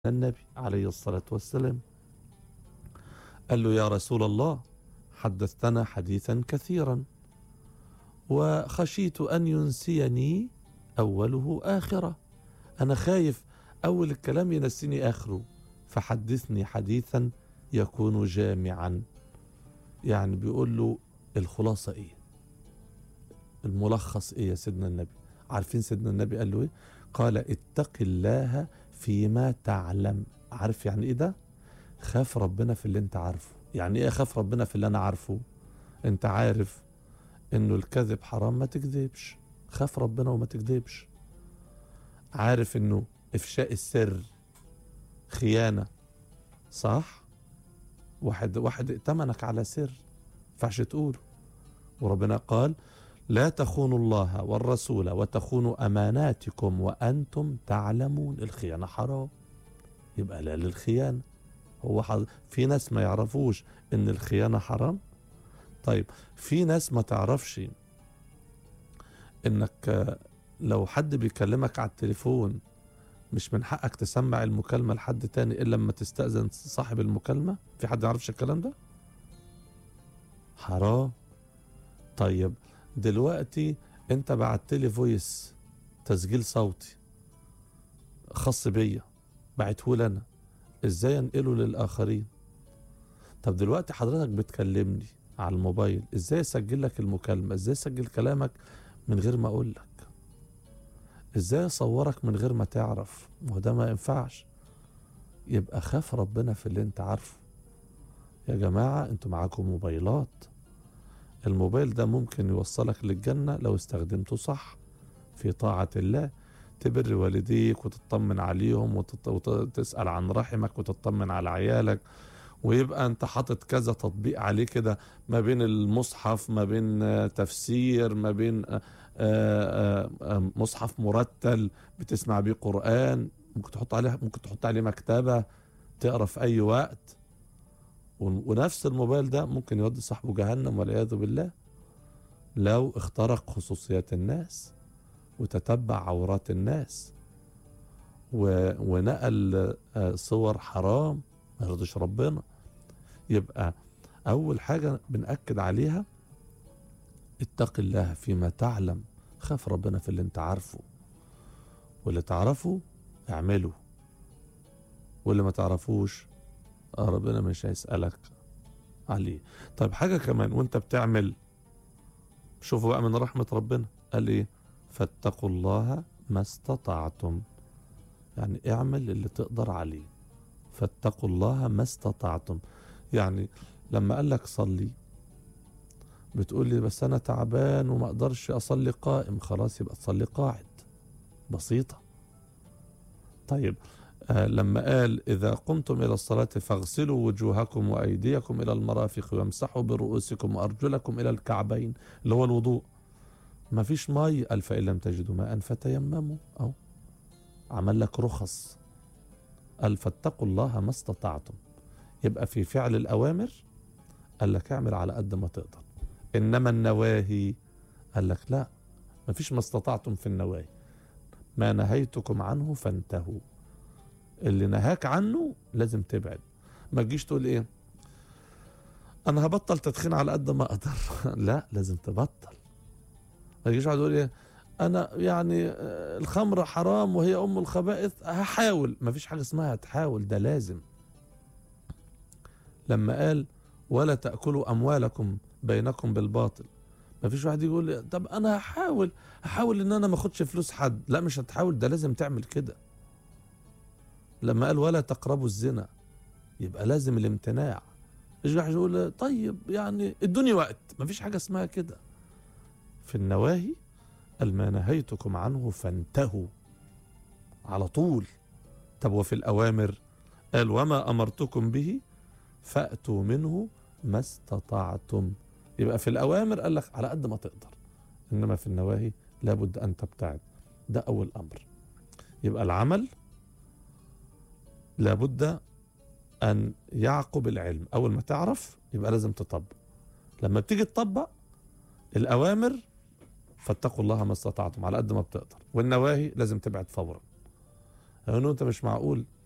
النبي عليه الصلاة والسلام قال له يا رسول الله حدثتنا حديثا كثيرا وخشيت أن ينسيني أوله آخرة أنا خايف أول الكلام ينسيني آخره فحدثني حديثا يكون جامعا يعني بيقول له الخلاصة إيه الملخص إيه يا سيدنا النبي عارفين سيدنا النبي قال له إيه قال اتق الله فيما تعلم عارف يعني إيه ده خاف ربنا في اللي انت عارفه يعني ايه خاف ربنا في اللي انا عارفه انت عارف انه الكذب حرام ما تكذبش خاف ربنا وما تكذبش عارف انه افشاء السر خيانة صح واحد واحد ائتمنك على سر فعش تقوله وربنا قال لا تخونوا الله والرسول وتخونوا اماناتكم وانتم تعلمون الخيانة حرام يبقى لا للخيانة هو حظ... في ناس ما يعرفوش ان الخيانة حرام طيب في ناس ما تعرفش انك لو حد بيكلمك على التليفون مش من حقك تسمع المكالمة لحد تاني الا لما تستأذن صاحب المكالمة في حد يعرفش الكلام ده حرام طيب دلوقتي انت بعت لي فويس تسجيل صوتي خاص بيا بعته لي انا ازاي انقله للاخرين طب دلوقتي حضرتك بتكلمني على الموبايل ازاي اسجل لك المكالمه ازاي اسجل كلامك من غير ما اقول لك ازاي اصورك من غير ما تعرف وده ما ينفعش يبقى خاف ربنا في اللي انت عارفه يا جماعه انتوا معاكم موبايلات الموبايل ده ممكن يوصلك للجنه لو استخدمته صح في طاعه الله تبر والديك وتطمن عليهم وتت... وتسأل عن رحمك وتطمن على عيالك ويبقى انت حاطط كذا تطبيق عليه كده ما بين المصحف ما بين تفسير ما بين مصحف مرتل بتسمع بيه قرآن ممكن تحط عليه ممكن تحط عليه مكتبة تقرا في أي وقت ونفس الموبايل ده ممكن يودي صاحبه جهنم والعياذ بالله لو اخترق خصوصيات الناس وتتبع عورات الناس و... ونقل صور حرام ما يرضيش ربنا يبقى أول حاجة بنأكد عليها اتق الله فيما تعلم خاف ربنا في اللي انت عارفه واللي تعرفه اعمله واللي ما تعرفوش ربنا مش هيسألك عليه طيب حاجة كمان وانت بتعمل شوفوا بقى من رحمة ربنا قال ايه فاتقوا الله ما استطعتم يعني اعمل اللي تقدر عليه فاتقوا الله ما استطعتم يعني لما قال لك صلي بتقول لي بس انا تعبان وما اقدرش اصلي قائم خلاص يبقى تصلي قاعد بسيطه طيب آه لما قال اذا قمتم الى الصلاه فاغسلوا وجوهكم وايديكم الى المرافق وامسحوا برؤوسكم وارجلكم الى الكعبين اللي هو الوضوء ما فيش مي قال فإن لم تجدوا ماء فتيمموا أو عمل لك رخص قال فاتقوا الله ما استطعتم يبقى في فعل الأوامر قال لك اعمل على قد ما تقدر إنما النواهي قال لك لا ما فيش ما استطعتم في النواهي ما نهيتكم عنه فانتهوا اللي نهاك عنه لازم تبعد ما تجيش تقول ايه انا هبطل تدخين على قد ما اقدر لا لازم تبطل ما يجيش واحد يقول ايه انا يعني الخمر حرام وهي ام الخبائث هحاول ما فيش حاجه اسمها هتحاول ده لازم لما قال ولا تاكلوا اموالكم بينكم بالباطل ما فيش واحد يقول طب انا هحاول هحاول ان انا ما اخدش فلوس حد لا مش هتحاول ده لازم تعمل كده لما قال ولا تقربوا الزنا يبقى لازم الامتناع مش واحد يقول طيب يعني ادوني وقت ما فيش حاجه اسمها كده في النواهي قال ما نهيتكم عنه فانتهوا على طول طب وفي الأوامر قال وما أمرتكم به فأتوا منه ما استطعتم يبقى في الأوامر قال لك على قد ما تقدر إنما في النواهي لابد أن تبتعد ده أول أمر يبقى العمل لابد أن يعقب العلم أول ما تعرف يبقى لازم تطبق لما بتيجي تطبق الأوامر فاتقوا الله ما استطعتم على قد ما بتقدر والنواهي لازم تبعد فورا لانه انت مش معقول